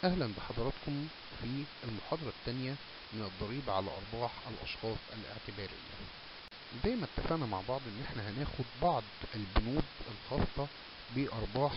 أهلا بحضراتكم في المحاضرة الثانية من الضريبة على أرباح الأشخاص الاعتبارية زي ما اتفقنا مع بعض إن احنا هناخد بعض البنود الخاصة بأرباح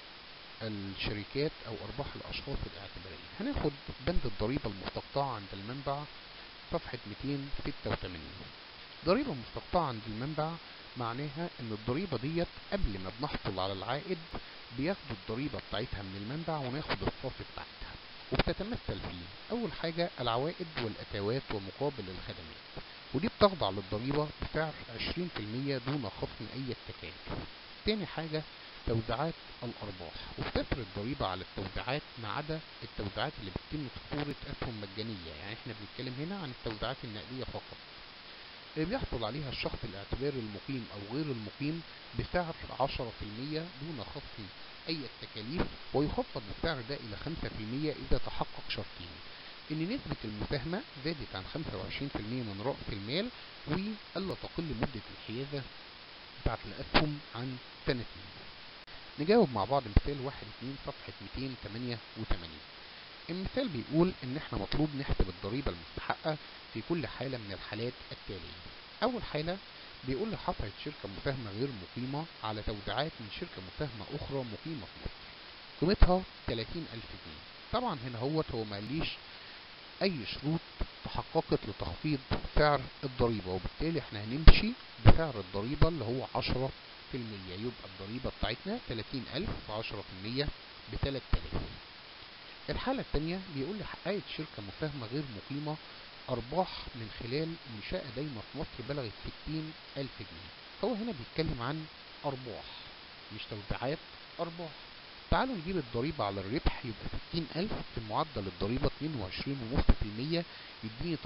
الشركات أو أرباح الأشخاص الاعتبارية هناخد بند الضريبة المستقطعة عند المنبع صفحة 286 ضريبة مستقطعة عند المنبع معناها ان الضريبة ديت قبل ما بنحصل على العائد بياخدوا الضريبة بتاعتها من المنبع وناخد الصافي بتاعتها وبتتمثل فيه اول حاجة العوائد والاتاوات ومقابل الخدمات ودي بتخضع للضريبة بسعر 20% دون خصم اي تكاليف تاني حاجة توزيعات الارباح وبتفرض ضريبة على التوزيعات ما عدا التوزيعات اللي بتتم في صورة اسهم مجانية يعني احنا بنتكلم هنا عن التوزيعات النقدية فقط بيحصل عليها الشخص الاعتباري المقيم او غير المقيم بسعر 10% دون خصم اي التكاليف ويخفض السعر ده الى 5% اذا تحقق شرطين ان نسبة المساهمة زادت عن 25% من رأس المال والا تقل مدة الحيازة بتاعت الاسهم عن سنتين نجاوب مع بعض مثال 1 2 صفحة 288 المثال بيقول ان احنا مطلوب نحسب الضريبة المستحقة في كل حالة من الحالات التالية اول حالة بيقول لي حصلت شركة مساهمة غير مقيمة على توزيعات من شركة مساهمة اخرى مقيمة في مصر قيمتها 30 الف جنيه طبعا هنا هوت هو ماليش اي شروط تحققت لتخفيض سعر الضريبة وبالتالي احنا هنمشي بسعر الضريبة اللي هو 10% يبقى الضريبة بتاعتنا 30 الف في 10% ب 3000 الحالة الثانية بيقول لي حققت شركة مساهمة غير مقيمة أرباح من خلال منشأة دايمة في مصر بلغت 60 ألف جنيه هو هنا بيتكلم عن أرباح مش توزيعات أرباح تعالوا نجيب الضريبة على الربح يبقى 60 ألف في معدل الضريبة 22.5% يديني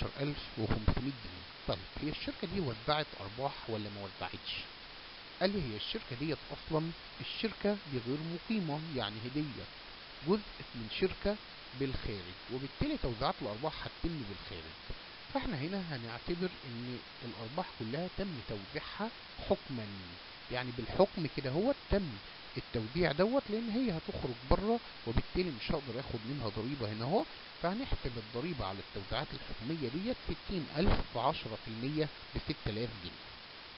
13500 جنيه طيب هي الشركة دي وزعت أرباح ولا ما وزعتش؟ قال لي هي الشركة ديت أصلا الشركة دي غير مقيمة يعني هدية جزء من شركة بالخارج وبالتالي توزيعات الأرباح هتتم بالخارج فاحنا هنا هنعتبر ان الأرباح كلها تم توزيعها حكما يعني بالحكم كده هو تم التوزيع دوت لان هي هتخرج بره وبالتالي مش هقدر اخد منها ضريبة هنا اهو فهنحسب الضريبة على التوزيعات الحكومية ديت 60000 في 10% ب 6000 جنيه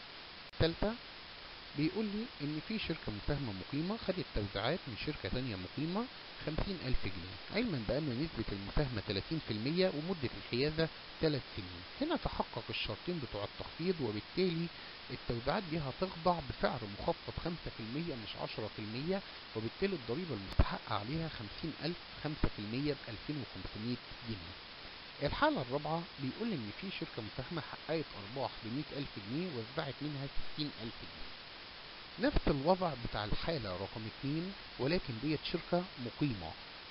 ثالثة بيقول لي ان في شركة مساهمة مقيمة خدت توزيعات من شركة تانية مقيمة خمسين الف جنيه علما بان نسبة المساهمة تلاتين في المية ومدة الحيازة ثلاث سنين هنا تحقق الشرطين بتوع التخفيض وبالتالي التوزيعات دي هتخضع بسعر مخفض خمسة في المية مش عشرة في المية وبالتالي الضريبة المستحقة عليها خمسين الف خمسة في المية بألفين وخمسمية جنيه الحالة الرابعة بيقول ان في شركة مساهمة حققت ارباح بمئة الف جنيه وزعت منها ستين الف جنيه نفس الوضع بتاع الحالة رقم اتنين ولكن ديت شركة مقيمة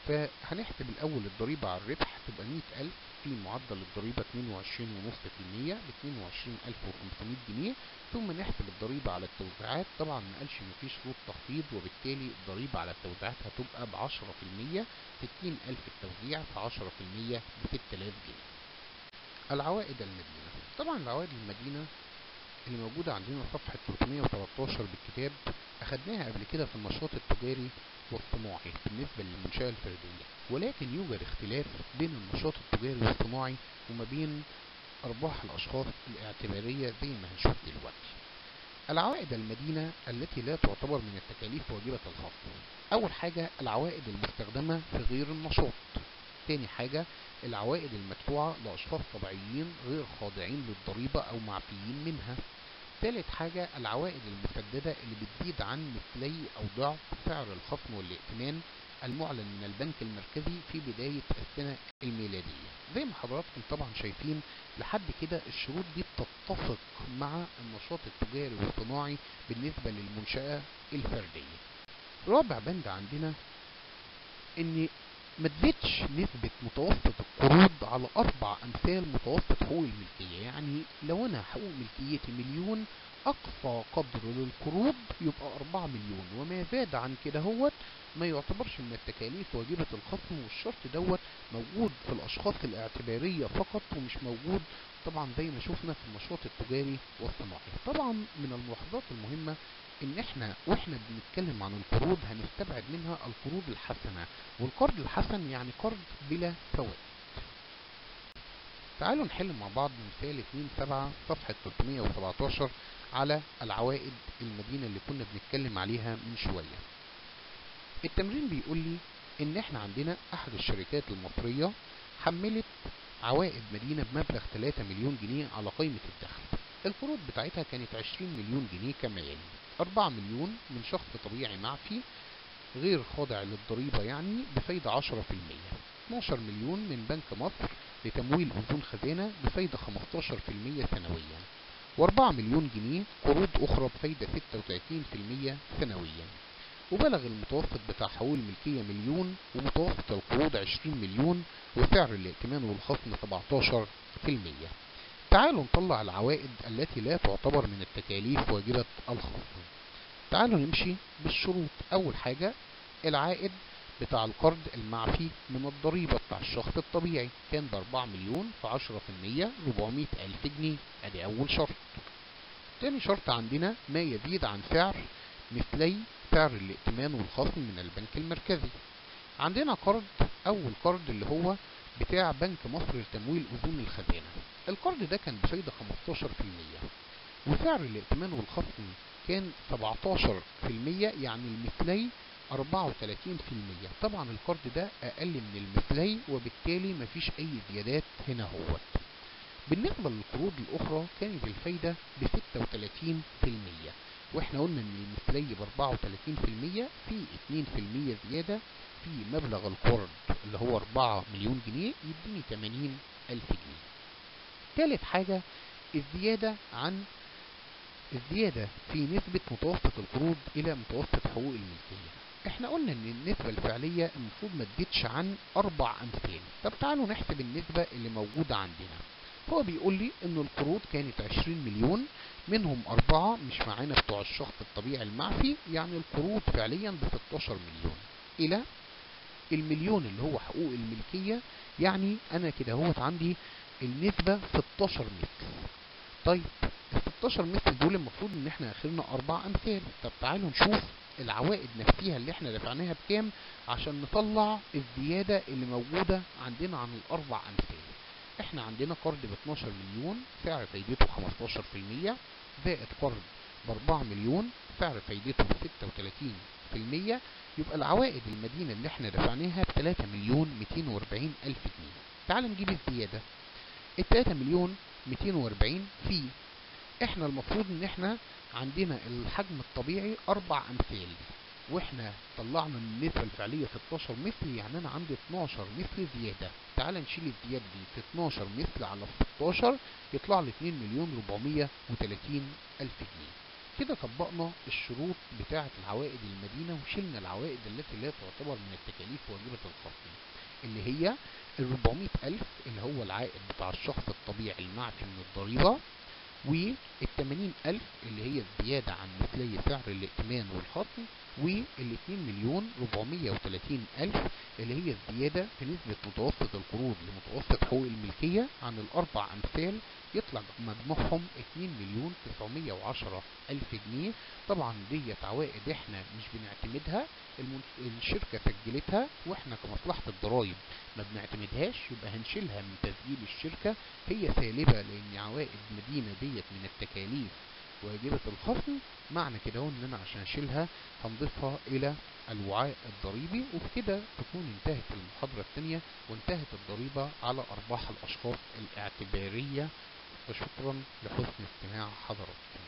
فهنحسب الأول الضريبة على الربح تبقى مية ألف في معدل الضريبة اتنين وعشرين ونص في المية باتنين وعشرين ألف وخمسمية جنيه ثم نحسب الضريبة على التوزيعات طبعا ما قالش إن في شروط تخفيض وبالتالي الضريبة على التوزيعات هتبقى بعشرة في المية ستين ألف التوزيع في عشرة في المية بست آلاف جنيه العوائد المدينة طبعا العوائد المدينة اللي موجودة عندنا صفحة 313 بالكتاب أخدناها قبل كده في النشاط التجاري والصناعي بالنسبة للمنشأة الفردية ولكن يوجد اختلاف بين النشاط التجاري والصناعي وما بين أرباح الأشخاص الاعتبارية زي ما هنشوف دلوقتي العوائد المدينة التي لا تعتبر من التكاليف واجبة الخصم أول حاجة العوائد المستخدمة في غير النشاط تاني حاجة العوائد المدفوعة لأشخاص طبيعيين غير خاضعين للضريبة أو معفيين منها ثالث حاجة العوائد المسددة اللي بتزيد عن مثلي أو ضعف سعر الخصم والائتمان المعلن من البنك المركزي في بداية السنة الميلادية زي ما حضراتكم طبعا شايفين لحد كده الشروط دي بتتفق مع النشاط التجاري والصناعي بالنسبة للمنشأة الفردية رابع بند عندنا ان ما تزيدش نسبة متوسط القروض على أربع أمثال متوسط حقوق الملكية يعني لو أنا حقوق ملكيتي مليون أقصى قدر للقروض يبقى أربعة مليون وما زاد عن كده هوت ما يعتبرش من التكاليف واجبة الخصم والشرط دوت موجود في الأشخاص الاعتبارية فقط ومش موجود طبعا زي ما شفنا في النشاط التجاري والصناعي طبعا من الملاحظات المهمة ان احنا واحنا بنتكلم عن القروض هنستبعد منها القروض الحسنة والقرض الحسن يعني قرض بلا فوائد تعالوا نحل مع بعض مثال 2 7 صفحة 317 على العوائد المدينة اللي كنا بنتكلم عليها من شوية التمرين بيقول لي ان احنا عندنا احد الشركات المصرية حملت عوائد مدينة بمبلغ 3 مليون جنيه على قائمة الدخل القروض بتاعتها كانت 20 مليون جنيه كما يلي 4 مليون من شخص طبيعي معفي غير خاضع للضريبة يعني بفايدة 10% 12 مليون من بنك مصر لتمويل أذون خزانة بفايدة 15% سنويا و4 مليون جنيه قروض أخرى بفايدة 36% سنويا وبلغ المتوسط بتاع حقوق الملكية مليون ومتوسط القروض 20 مليون وسعر الائتمان والخصم 17% تعالوا نطلع العوائد التي لا تعتبر من التكاليف واجبة الخصم تعالوا نمشي بالشروط أول حاجة العائد بتاع القرض المعفي من الضريبة بتاع الشخص الطبيعي كان ب 4 مليون في 10% 400 ألف جنيه ادي أول شرط تاني شرط عندنا ما يزيد عن سعر مثلي سعر الائتمان والخصم من البنك المركزي عندنا قرض أول قرض اللي هو بتاع بنك مصر لتمويل أذون الخزانة القرض ده كان بفايدة 15% وسعر الائتمان والخصم كان 17% يعني المثلي 34% طبعا القرض ده أقل من المثلي وبالتالي مفيش أي زيادات هنا هوت بالنسبة للقروض الأخرى كانت الفايدة ب 36% واحنا قلنا ان المثلي ب 34% في 2% زيادة في مبلغ القرض اللي هو 4 مليون جنيه يديني 80 ألف جنيه ثالث حاجة الزيادة عن الزيادة في نسبة متوسط القروض إلى متوسط حقوق الملكية احنا قلنا ان النسبة الفعلية المفروض ما تزيدش عن أربع أمثال طب تعالوا نحسب النسبة اللي موجودة عندنا هو بيقول لي ان القروض كانت 20 مليون منهم أربعة مش معانا بتوع الشخص الطبيعي المعفي يعني القروض فعليا ب 16 مليون إلى المليون اللي هو حقوق الملكية يعني أنا كده هوت عندي النسبة 16 مثل طيب ال 16 مثل دول المفروض ان احنا اخرنا اربع امثال طب تعالوا نشوف العوائد نفسها اللي احنا دفعناها بكام عشان نطلع الزيادة اللي موجودة عندنا عن الاربع امثال احنا عندنا قرض ب 12 مليون سعر فايدته 15% زائد قرض ب 4 مليون سعر فايدته 36% يبقى العوائد المدينة اللي احنا دفعناها ب 3 مليون 240 الف جنيه تعال نجيب الزيادة ال 3 مليون 240 في احنا المفروض ان احنا عندنا الحجم الطبيعي اربع امثال واحنا طلعنا من النسبة الفعلية 16 مثل يعني انا عندي 12 مثل زيادة تعال نشيل الزيادة دي في 12 مثل على 16 يطلع لي 2 مليون 430 الف جنيه كده طبقنا الشروط بتاعة العوائد المدينة وشلنا العوائد التي لا تعتبر من التكاليف واجبة الخصم اللي هي ال 400 ألف اللي هو العائد بتاع الشخص الطبيعي المعفي من الضريبة وال 80 ألف اللي هي الزيادة عن مثلي سعر الائتمان والخصم وال 2 مليون 430 ألف اللي هي الزيادة في نسبة متوسط القروض لمتوسط حقوق الملكية عن الأربع أمثال يطلع مجموعهم 2 مليون 910 ألف جنيه طبعا ديت عوائد احنا مش بنعتمدها الشركة سجلتها واحنا كمصلحة الضرايب ما بنعتمدهاش يبقى هنشيلها من تسجيل الشركة هي سالبة لان عوائد مدينة ديت من التكاليف واجبة الخصم معنى كده ان انا عشان اشيلها هنضيفها الى الوعاء الضريبي وبكده تكون انتهت المحاضرة الثانية وانتهت الضريبة على ارباح الاشخاص الاعتبارية وشكرا لحسن استماع حضراتكم